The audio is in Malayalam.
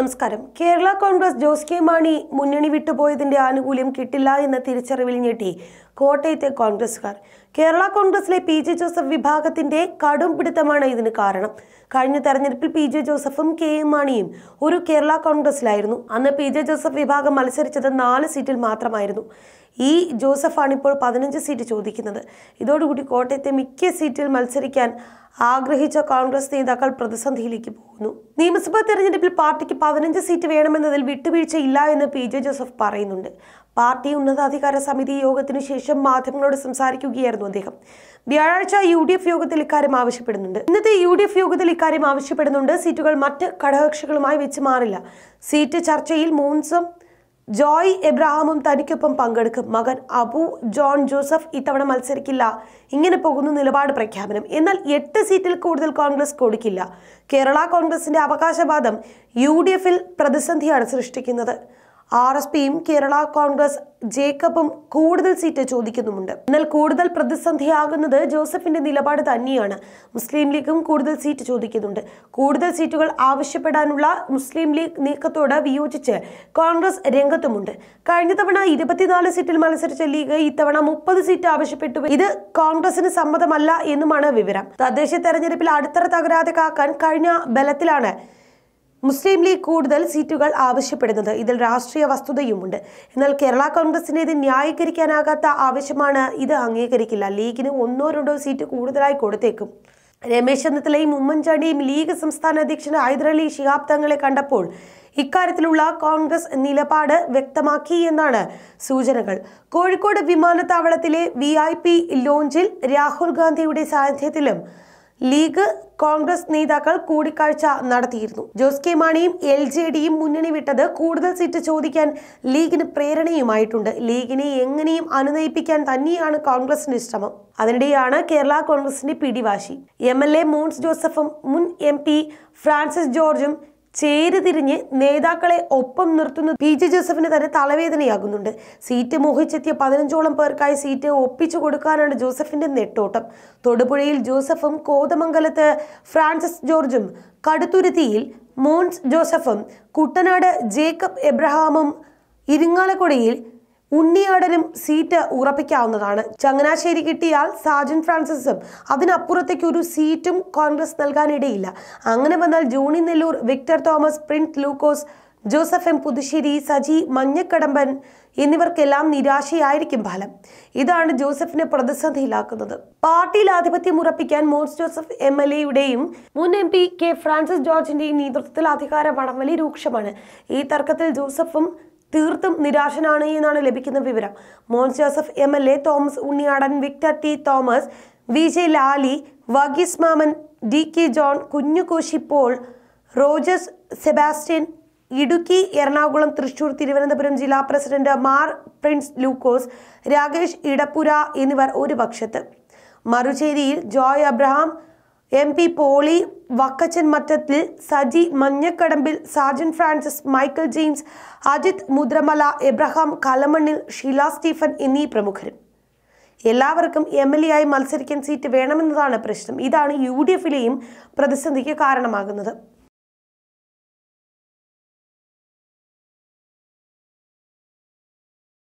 നമസ്കാരം കേരള കോൺഗ്രസ് ജോസ് കെ മാണി മുന്നണി വിട്ടുപോയതിന്റെ ആനുകൂല്യം കിട്ടില്ല എന്ന തിരിച്ചറിവിൽ ഞെട്ടി കോട്ടയത്തെ കോൺഗ്രസുകാർ കേരള കോൺഗ്രസിലെ പി ജെ ജോസഫ് വിഭാഗത്തിന്റെ കടും പിടുത്തമാണ് ഇതിന് കാരണം കഴിഞ്ഞ തെരഞ്ഞെടുപ്പിൽ പി ജെ ജോസഫും കെ എം മാണിയും ഒരു കേരള കോൺഗ്രസിലായിരുന്നു അന്ന് പി ജെ ജോസഫ് വിഭാഗം മത്സരിച്ചത് നാല് സീറ്റിൽ മാത്രമായിരുന്നു ഈ ജോസഫാണ് ഇപ്പോൾ പതിനഞ്ച് സീറ്റ് ചോദിക്കുന്നത് ഇതോടുകൂടി കോട്ടയത്തെ മിക്ക സീറ്റിൽ മത്സരിക്കാൻ ആഗ്രഹിച്ച കോൺഗ്രസ് നേതാക്കൾ പ്രതിസന്ധിയിലേക്ക് പോകുന്നു നിയമസഭാ തെരഞ്ഞെടുപ്പിൽ പാർട്ടിക്ക് പതിനഞ്ച് സീറ്റ് വേണമെന്നതിൽ വിട്ടുവീഴ്ചയില്ല എന്ന് പി ജെ ജോസഫ് പറയുന്നുണ്ട് പാർട്ടി ഉന്നതാധികാര സമിതി യോഗത്തിനു ശേഷം മാധ്യമങ്ങളോട് സംസാരിക്കുകയായിരുന്നു അദ്ദേഹം വ്യാഴാഴ്ച യു ഡി എഫ് യോഗത്തിൽ ഇക്കാര്യം ആവശ്യപ്പെടുന്നുണ്ട് ഇന്നത്തെ യു ഡി എഫ് യോഗത്തിൽ ഇക്കാര്യം ആവശ്യപ്പെടുന്നുണ്ട് സീറ്റുകൾ മറ്റ് ഘടകകക്ഷികളുമായി വെച്ച് മാറില്ല സീറ്റ് ചർച്ചയിൽ മൂൻസും ജോയ് എബ്രഹാമും തനിക്കൊപ്പം പങ്കെടുക്കും മകൻ അബു ജോൺ ജോസഫ് ഇത്തവണ മത്സരിക്കില്ല ഇങ്ങനെ പോകുന്ന നിലപാട് പ്രഖ്യാപനം എന്നാൽ എട്ട് സീറ്റിൽ കൂടുതൽ കോൺഗ്രസ് കൊടുക്കില്ല കേരള കോൺഗ്രസിന്റെ അവകാശവാദം യു ഡി എഫിൽ പ്രതിസന്ധിയാണ് സൃഷ്ടിക്കുന്നത് ആർ എസ് പിയും കേരള കോൺഗ്രസ് ജേക്കബും കൂടുതൽ സീറ്റ് ചോദിക്കുന്നുമുണ്ട് എന്നാൽ കൂടുതൽ പ്രതിസന്ധിയാകുന്നത് ജോസഫിന്റെ നിലപാട് തന്നെയാണ് മുസ്ലിം ലീഗും കൂടുതൽ സീറ്റ് ചോദിക്കുന്നുണ്ട് കൂടുതൽ സീറ്റുകൾ ആവശ്യപ്പെടാനുള്ള മുസ്ലിം ലീഗ് നീക്കത്തോട് വിയോജിച്ച് കോൺഗ്രസ് രംഗത്തുമുണ്ട് കഴിഞ്ഞ തവണ ഇരുപത്തിനാല് സീറ്റിൽ മത്സരിച്ച ലീഗ് ഇത്തവണ മുപ്പത് സീറ്റ് ആവശ്യപ്പെട്ടു ഇത് കോൺഗ്രസിന് സമ്മതമല്ല എന്നുമാണ് വിവരം തദ്ദേശ തെരഞ്ഞെടുപ്പിൽ അടിത്തറ തകരാതെ കാക്കാൻ കഴിഞ്ഞ ബലത്തിലാണ് മുസ്ലിം ലീഗ് കൂടുതൽ സീറ്റുകൾ ആവശ്യപ്പെടുന്നത് ഇതിൽ രാഷ്ട്രീയ വസ്തുതയുമുണ്ട് എന്നാൽ കേരള കോൺഗ്രസിന് ഇത് ന്യായീകരിക്കാനാകാത്ത ആവശ്യമാണ് ഇത് അംഗീകരിക്കില്ല ലീഗിന് ഒന്നോ രണ്ടോ സീറ്റ് കൂടുതലായി കൊടുത്തേക്കും രമേശ് ചെന്നിത്തലയും ഉമ്മൻചാണ്ടിയും ലീഗ് സംസ്ഥാന അധ്യക്ഷൻ ഹൈദരലി ശിഹാബ് തങ്ങളെ കണ്ടപ്പോൾ ഇക്കാര്യത്തിലുള്ള കോൺഗ്രസ് നിലപാട് വ്യക്തമാക്കി എന്നാണ് സൂചനകൾ കോഴിക്കോട് വിമാനത്താവളത്തിലെ വി ഐ പി ലോഞ്ചിൽ രാഹുൽ ഗാന്ധിയുടെ സാന്നിധ്യത്തിലും ലീഗ് കോൺഗ്രസ് നേതാക്കൾ കൂടിക്കാഴ്ച നടത്തിയിരുന്നു ജോസ് കെ മാണിയും എൽ ജെ ഡിയും മുന്നണി വിട്ടത് കൂടുതൽ സീറ്റ് ചോദിക്കാൻ ലീഗിന് പ്രേരണയുമായിട്ടുണ്ട് ലീഗിനെ എങ്ങനെയും അനുനയിപ്പിക്കാൻ തന്നെയാണ് കോൺഗ്രസിന്റെ ശ്രമം അതിനിടെയാണ് കേരള കോൺഗ്രസിന്റെ പിടിവാശി എം എൽ എ മോൻസ് ജോസഫും മുൻ എം പി ഫ്രാൻസിസ് ജോർജും ചേരിതിരിഞ്ഞ് നേതാക്കളെ ഒപ്പം നിർത്തുന്ന പി ജെ ജോസഫിന് തന്നെ തലവേദനയാകുന്നുണ്ട് സീറ്റ് മോഹിച്ചെത്തിയ പതിനഞ്ചോളം പേർക്കായി സീറ്റ് ഒപ്പിച്ചു കൊടുക്കാനാണ് ജോസഫിന്റെ നെട്ടോട്ടം തൊടുപുഴയിൽ ജോസഫും കോതമംഗലത്ത് ഫ്രാൻസിസ് ജോർജും കടുത്തുരുത്തിയിൽ മോൻസ് ജോസഫും കുട്ടനാട് ജേക്കബ് എബ്രഹാമും ഇരിങ്ങാലക്കുടയിൽ ഉണ്ണിയാടനും സീറ്റ് ഉറപ്പിക്കാവുന്നതാണ് ചങ്ങനാശ്ശേരി കിട്ടിയാൽ സാജൻ ഫ്രാൻസിസും അതിനപ്പുറത്തേക്ക് ഒരു സീറ്റും കോൺഗ്രസ് നൽകാനിടയില്ല അങ്ങനെ വന്നാൽ ജോണി നെല്ലൂർ വിക്ടർ തോമസ് പ്രിൻസ് ലൂക്കോസ് ജോസഫ് എം പുതുശ്ശേരി സജി മഞ്ഞക്കടമ്പൻ എന്നിവർക്കെല്ലാം നിരാശയായിരിക്കും ഫലം ഇതാണ് ജോസഫിനെ പ്രതിസന്ധിയിലാക്കുന്നത് പാർട്ടിയിൽ ആധിപത്യം ഉറപ്പിക്കാൻ മോൻസ് ജോസഫ് എം എൽ എയുടെയും മുൻ എം പി കെ ഫ്രാൻസിസ് ജോർജിന്റെയും നേതൃത്വത്തിൽ അധികാര വടംവലി രൂക്ഷമാണ് ഈ തർക്കത്തിൽ ജോസഫും തീർത്തും നിരാശനാണ് എന്നാണ് ലഭിക്കുന്ന വിവരം Mons Joseph M L A Thomas Unniyadan Victor T Thomas V J Lali Varghese Mammen D K John Kunjukoshi Paul Rojas Sebastian Idukki Ernakulam Thrissur Thiruvananthapuram ജില്ലാ പ്രസിഡന്റ് മാർ പ്രിൻസ് ലൂക്കോസ് രാകേഷ് ഇടപ്പുര എന്നിവർ ഒരു പക്ഷത്ത് മറുചേരിയിൽ ജോയ് അബ്രഹാം എം പി പോളി വക്കച്ചൻ മറ്റത്തിൽ സജി മഞ്ഞക്കടമ്പിൽ സാജൻ ഫ്രാൻസിസ് മൈക്കൽ ജെയിംസ് അജിത് മുദ്രമല എബ്രഹാം കലമണ്ണിൽ ഷീല സ്റ്റീഫൻ എന്നീ പ്രമുഖരും എല്ലാവർക്കും എം എൽ എ ആയി മത്സരിക്കാൻ സീറ്റ് വേണമെന്നതാണ് പ്രശ്നം ഇതാണ് യു ഡി എഫിലെയും പ്രതിസന്ധിക്ക് കാരണമാകുന്നത്